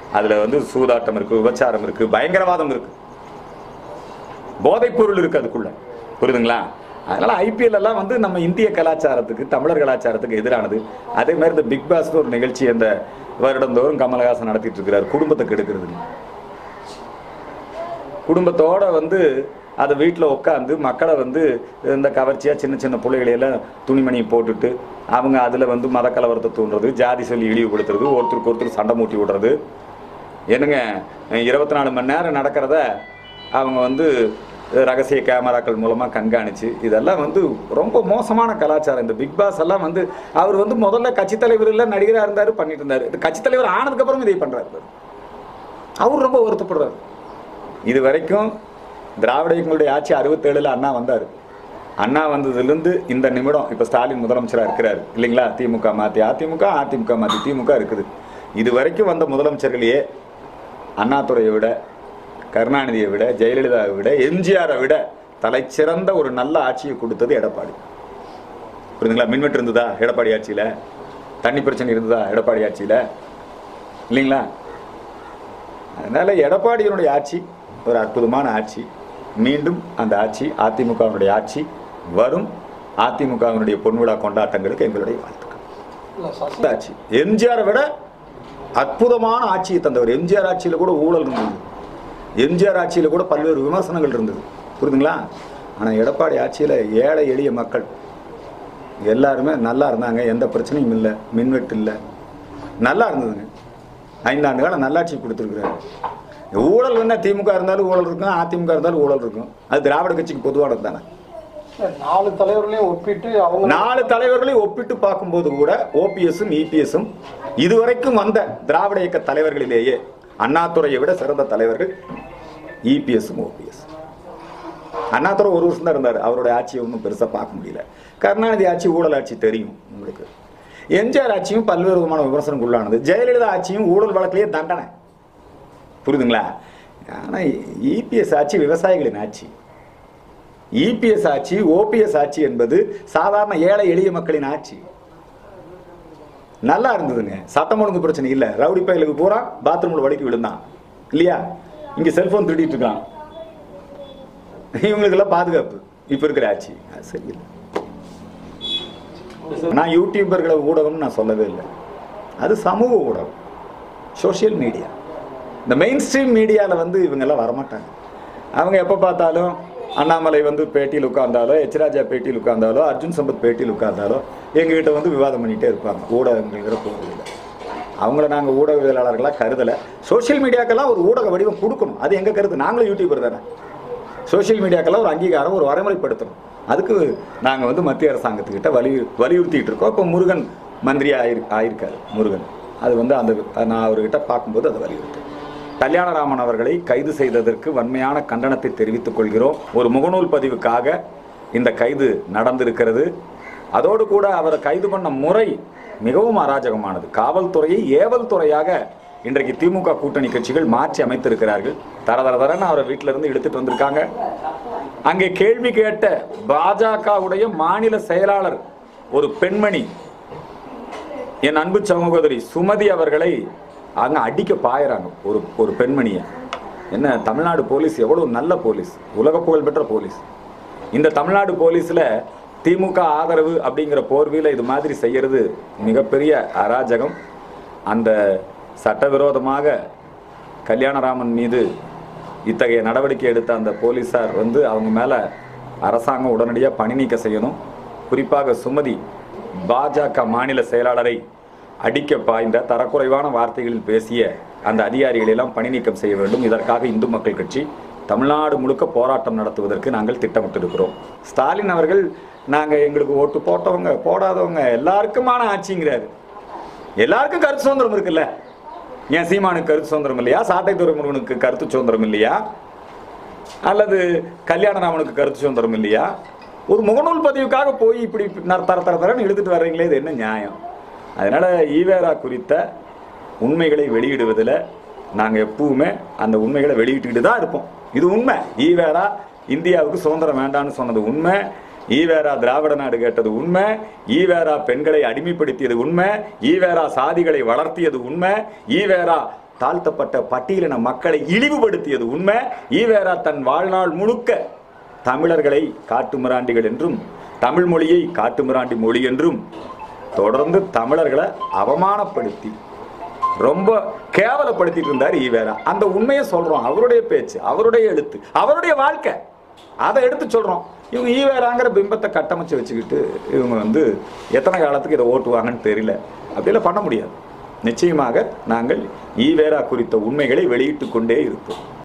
அதுல வந்து சூதாட்டம் இருக்கு விபச்சாரம் இருக்கு பயங்கரவாதம் இருக்கு போதைப் பொருள் இருக்கு அதுக்குள்ள புரியுதுங்களா அதனால ஐபிஎல் எல்லாம் வந்து நம்ம இந்திய கலாச்சாரத்துக்கு தமிழர் கலாச்சாரத்துக்கு எதிரானது அதே மாதிரி இந்த பிக் பாஸ் ஒரு நிகழ்ச்சி அந்த வருடந்தோறும் கமலஹாசன் நடத்திட்டு இருக்கிறார் குடும்பத்தை கெடுக்கிறது குடும்பத்தோட வந்து அதை வீட்டில் உட்காந்து மக்களை வந்து இந்த கவர்ச்சியாக சின்ன சின்ன பிள்ளைகளையெல்லாம் துணிமணி போட்டுட்டு அவங்க அதில் வந்து மத கலவரத்தை தூண்டுறது ஜாதி சொல்லி இழிவுபடுத்துறது ஒருத்தருக்கு ஒருத்தர் சண்டை மூட்டி விடுறது என்னங்க இருபத்தி நாலு மணி நேரம் நடக்கிறத அவங்க வந்து ரகசிய கேமராக்கள் மூலமாக கண்காணிச்சு இதெல்லாம் வந்து ரொம்ப மோசமான கலாச்சாரம் இந்த பிக் பாஸ் எல்லாம் வந்து அவர் வந்து முதல்ல கட்சித் தலைவர் இல்லை நடிகராக இருந்தார் பண்ணிட்டு இருந்தார் இது கட்சித் தலைவர் ஆனதுக்கப்புறம் இதை பண்ணுறாரு அவர் ரொம்ப வருத்தப்படுறாரு இது வரைக்கும் திராவிட இயக்கங்களுடைய ஆட்சி அறுபத்தேழுல அண்ணா வந்தார் அண்ணா வந்ததுலேருந்து இந்த நிமிடம் இப்போ ஸ்டாலின் முதலமைச்சராக இருக்கிறாரு இல்லைங்களா திமுக மாற்றி அதிமுக அதிமுக மாற்றி திமுக இருக்குது இது வரைக்கும் வந்த முதலமைச்சர்களையே அண்ணாதுரையை விட கருணாநிதியை விட ஜெயலலிதாவை விட எம்ஜிஆரை விட தலைச்சிறந்த ஒரு நல்ல ஆட்சியை கொடுத்தது எடப்பாடி புரியுதுங்களா மின்வெட்டு இருந்ததா எடப்பாடி ஆட்சியில் தண்ணி பிரச்சனை இருந்ததா எடப்பாடி ஆட்சியில் இல்லைங்களா அதனால எடப்பாடியினுடைய ஆட்சி ஒரு அற்புதமான ஆட்சி மீண்டும் அந்த ஆட்சி அதிமுகவினுடைய ஆட்சி வரும் அதிமுகவினுடைய பொன்விழா கொண்டாட்டங்களுக்கு எங்களுடைய வாழ்த்துக்கள் இல்ல சசி இந்த ஆட்சி எம்ஜிஆரை விட அற்புதமான ஆட்சியை தந்தவர் எம்ஜிஆர் ஆட்சியில் கூட ஊழல் இருந்தது எம்ஜிஆர் ஆட்சியில் கூட பல்வேறு விமர்சனங்கள் இருந்தது புரியுதுங்களா ஆனால் எடப்பாடி ஆட்சியில் ஏழை எளிய மக்கள் எல்லாருமே நல்லா இருந்தாங்க எந்த பிரச்சனையும் இல்லை மின்வெட்டு இல்லை நல்லா இருந்ததுங்க ஐந்தாண்டு காலம் நல்லாட்சி கொடுத்துருக்குறாரு ஊழல் வேணா திமுக இருந்தாலும் ஊழல் இருக்கும் அதிமுக இருந்தாலும் ஊழல் இருக்கும் அது திராவிட கட்சிக்கு பொதுவானது தானே நாலு தலைவர்களையும் ஒப்பிட்டு அவங்க நாலு தலைவர்களை ஒப்பிட்டு பார்க்கும்போது கூட ஓபிஎஸும் இபிஎஸும் இதுவரைக்கும் வந்த திராவிட இயக்க தலைவர்களிலேயே அண்ணாதுரையை விட சிறந்த தலைவர்கள் இபிஎஸும் ஓபிஎஸ் அண்ணாதுரை ஒரு வருஷம் தான் இருந்தார் அவருடைய ஆட்சியை ஒன்றும் பெருசாக பார்க்க முடியல கருணாநிதி ஆட்சி ஊழல் ஆட்சி தெரியும் உங்களுக்கு எம்ஜிஆர் ஆட்சியும் பல்வேறு விதமான விமர்சனங்களுக்கு உள்ளானது ஜெயலலிதா ஆட்சியும் ஊழல் வழக்கிலேயே தண்டனை புரியுதுங்களா ஆனால் இபிஎஸ் ஆட்சி விவசாயிகளின் ஆட்சி இபிஎஸ் ஆட்சி ஓபிஎஸ் ஆட்சி என்பது சாதாரண ஏழை எளிய மக்களின் ஆட்சி நல்லா இருந்ததுங்க சட்டம் ஒழுங்கு பிரச்சனை இல்லை ரவுடி பயிலுக்கு பூரா பாத்ரூம்ல வடிக்கி விழுந்தான் இல்லையா இங்க செல்போன் திருடிட்டு இருக்கான் இவங்களுக்கெல்லாம் பாதுகாப்பு இப்ப இருக்கிற ஆட்சி அது சரியில்லை நான் யூடியூபர்களை ஊடகம்னு நான் சொல்லவே இல்லை அது சமூக ஊடகம் சோஷியல் மீடியா இந்த மெயின் ஸ்ட்ரீம் மீடியாவில் வந்து இவங்கெல்லாம் வரமாட்டாங்க அவங்க எப்போ பார்த்தாலும் அண்ணாமலை வந்து பேட்டியில் உட்கார்ந்தாலோ எச்ராஜா பேட்டியில் உட்கார்ந்தாலோ அர்ஜுன் சம்பத் பேட்டியில் உட்கார்ந்தாலோ எங்ககிட்ட வந்து விவாதம் பண்ணிகிட்டே இருப்பாங்க ஊடகங்கிற போகிறதில்ல அவங்கள நாங்கள் ஊடகவியலாளர்களாக கருதலை சோஷியல் மீடியாக்கெல்லாம் ஒரு ஊடக வடிவம் கொடுக்கணும் அது எங்கள் கருத்து நாங்களும் யூடியூபர் தானே சோஷியல் மீடியாக்கெல்லாம் ஒரு அங்கீகாரம் ஒரு வரைமுறைப்படுத்தணும் அதுக்கு நாங்கள் வந்து மத்திய அரசாங்கத்துக்கிட்ட வலி வலியுறுத்திட்டு இருக்கோம் இப்போ முருகன் மந்திரி ஆயிரு ஆயிருக்காரு முருகன் அது வந்து அந்த நான் அவர்கிட்ட பார்க்கும்போது அதை வலியுறுத்தேன் கல்யாணராமன் அவர்களை கைது செய்ததற்கு வன்மையான கண்டனத்தை தெரிவித்துக் கொள்கிறோம் ஒரு முகநூல் பதிவுக்காக இந்த கைது நடந்திருக்கிறது அதோடு கூட அவரை கைது பண்ண முறை மிகவும் அராஜகமானது காவல்துறையை ஏவல் துறையாக இன்றைக்கு திமுக கூட்டணி கட்சிகள் மாற்றி அமைத்திருக்கிறார்கள் தர தர தரன்னு அவரை வீட்டில இருந்து எடுத்துட்டு வந்திருக்காங்க அங்கே கேள்வி கேட்ட பாஜகவுடைய மாநில செயலாளர் ஒரு பெண்மணி என் அன்பு சகோதரி சுமதி அவர்களை அங்க அடிக்க பாயறாங்க ஒரு ஒரு பெண்மணியை என்ன தமிழ்நாடு போலீஸ் எவ்வளவு நல்ல போலீஸ் உலக புகழ்பெற்ற போலீஸ் இந்த தமிழ்நாடு போலீஸ்ல திமுக ஆதரவு அப்படிங்கிற போர்வையில் இது மாதிரி செய்யறது மிகப்பெரிய அராஜகம் அந்த சட்டவிரோதமாக கல்யாணராமன் மீது இத்தகைய நடவடிக்கை எடுத்த அந்த போலீஸார் வந்து அவங்க மேலே அரசாங்கம் உடனடியாக பணி நீக்க செய்யணும் குறிப்பாக சுமதி பாஜக மாநில செயலாளரை அடிக்க பாய்ந்த தரக்குறைவான வார்த்தைகளில் பேசிய அந்த அதிகாரிகளை எல்லாம் பணி நீக்கம் செய்ய வேண்டும் இதற்காக இந்து மக்கள் கட்சி தமிழ்நாடு முழுக்க போராட்டம் நடத்துவதற்கு நாங்கள் திட்டமிட்டிருக்கிறோம் ஸ்டாலின் அவர்கள் நாங்கள் எங்களுக்கு ஓட்டு போட்டவங்க போடாதவங்க எல்லாருக்குமான ஆட்சிங்கிறாரு எல்லாருக்கும் கருத்து சுதந்திரம் இருக்குல்ல ஏன் சீமானுக்கு கருத்து சுதந்திரம் இல்லையா சாட்டை துறைமுருகனுக்கு கருத்து சுதந்திரம் இல்லையா அல்லது கல்யாணராமனுக்கு கருத்து சுதந்திரம் இல்லையா ஒரு முகநூல் பதிவுக்காக போய் இப்படி நர- தர தர தரன்னு இழுத்துட்டு வர்றீங்களே இது என்ன நியாயம் அதனால ஈவேரா குறித்த உண்மைகளை வெளியிடுவதில் நாங்கள் எப்பவுமே அந்த உண்மைகளை வெளியிட்டுக்கிட்டு தான் இருப்போம் இது உண்மை ஈவேரா இந்தியாவுக்கு சுதந்திரம் வேண்டாம்னு சொன்னது உண்மை ஈவேரா திராவிட நாடு கேட்டது உண்மை ஈவேரா பெண்களை அடிமைப்படுத்தியது உண்மை ஈவேரா சாதிகளை வளர்த்தியது உண்மை ஈவேரா தாழ்த்தப்பட்ட பட்டியலின மக்களை இழிவுபடுத்தியது உண்மை ஈவேரா தன் வாழ்நாள் முழுக்க தமிழர்களை காட்டுமிராண்டிகள் என்றும் தமிழ் மொழியை காட்டுமிராண்டி மொழி என்றும் தொடர்ந்து தமிழர்களை அவமானப்படுத்தி ரொம்ப கேவலப்படுத்திட்டு இருந்தார் ஈவேரா அந்த உண்மையை சொல்றோம் அவருடைய பேச்சு அவருடைய எழுத்து அவருடைய வாழ்க்கை அதை எடுத்து சொல்றோம் இவங்க ஈவேராங்கிற பிம்பத்தை கட்டமைச்சு வச்சுக்கிட்டு இவங்க வந்து எத்தனை காலத்துக்கு இதை ஓட்டுவாங்கன்னு தெரியல அப்படியெல்லாம் பண்ண முடியாது நிச்சயமாக நாங்கள் ஈவேரா குறித்த உண்மைகளை வெளியிட்டு கொண்டே இருப்போம்